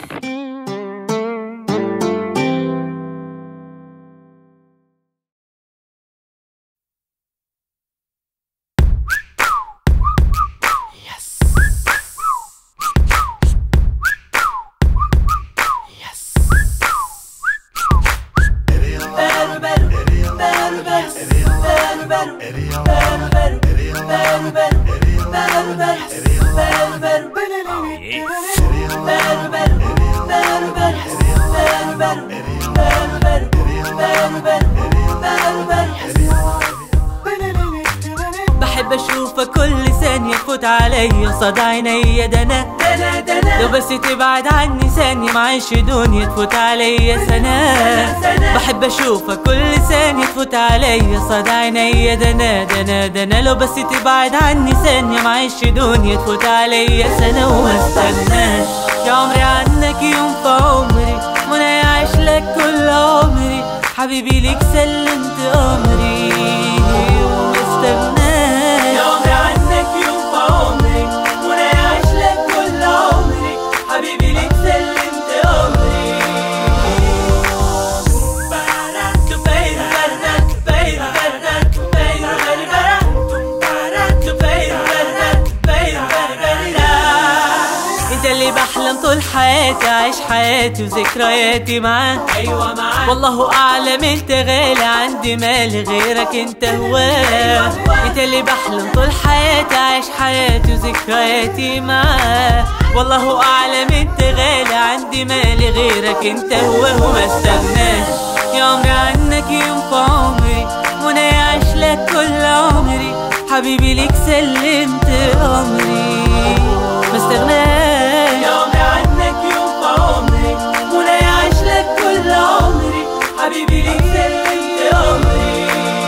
بحب اشوفك كل ثانية تفوت عليا قصاد عينيا ده انا لو بس تبعد عني ثانية معيش دنيا تفوت عليا سنة بحب اشوفك كل ثانية تفوت عليا قصاد عينيا ده انا ده انا ده انا لو بس تبعد عني ثانية معيش دنيا تفوت عليا سنة وما استناش يا عمري عنك يوم في عمري وانا عايش لك كل عمري حبيبي ليك سلمت امري وما استناش يا عمري عنك يوم في عمري وانا عايش لك كل عمري حبيبي ليك سلمت امري انت اللي بحلم طول حياتي عايش حياتي وذكرياتي معاك ايوه معاك والله اعلم انت غالي عندي مالي غيرك انت هواه انت اللي بحلم طول حياتي عايش حياتي وذكرياتي معاك والله اعلم انت غالي عندي مالي غيرك انت هواه وما استناش يا عمري عنك يوم في عمري وانا عايش لك كل عمري حبيبي ليك سلمت امري ما استغناش يا عمري عنك يوم في عمري وانا عايش لك كل عمري حبيبي ليك سلمت امري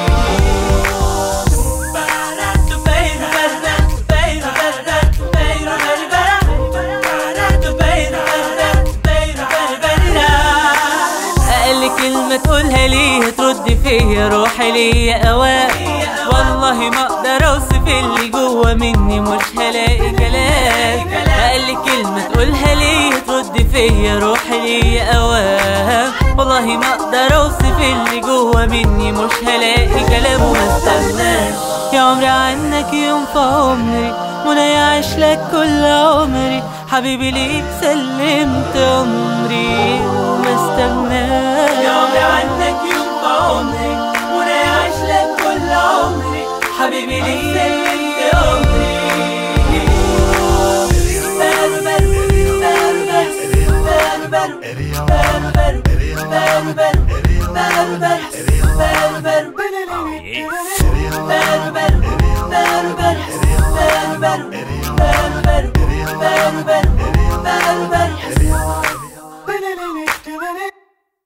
اقل كلمة تقولها ليه ترد فيا روحي ليا اوام والله ما اقدر اوصف اللي جوا مني مش هلاقي كلام اقل كلمة تقولها ليه ترد فيا روحي ليا اوام والله ما اقدر اوصف اللي جوا مني مش هلاقي كلام وما استناش يا عمري عنك يوم في عمري وانا عايش لك كل عمري حبيبي ليك سلمت عمري وما استغناش يا عمري عنك يوم في عمري وانا عايش لك كل عمري حبيبي ليك سلمت عمري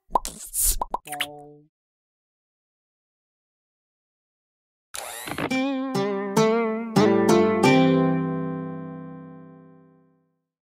Thank you.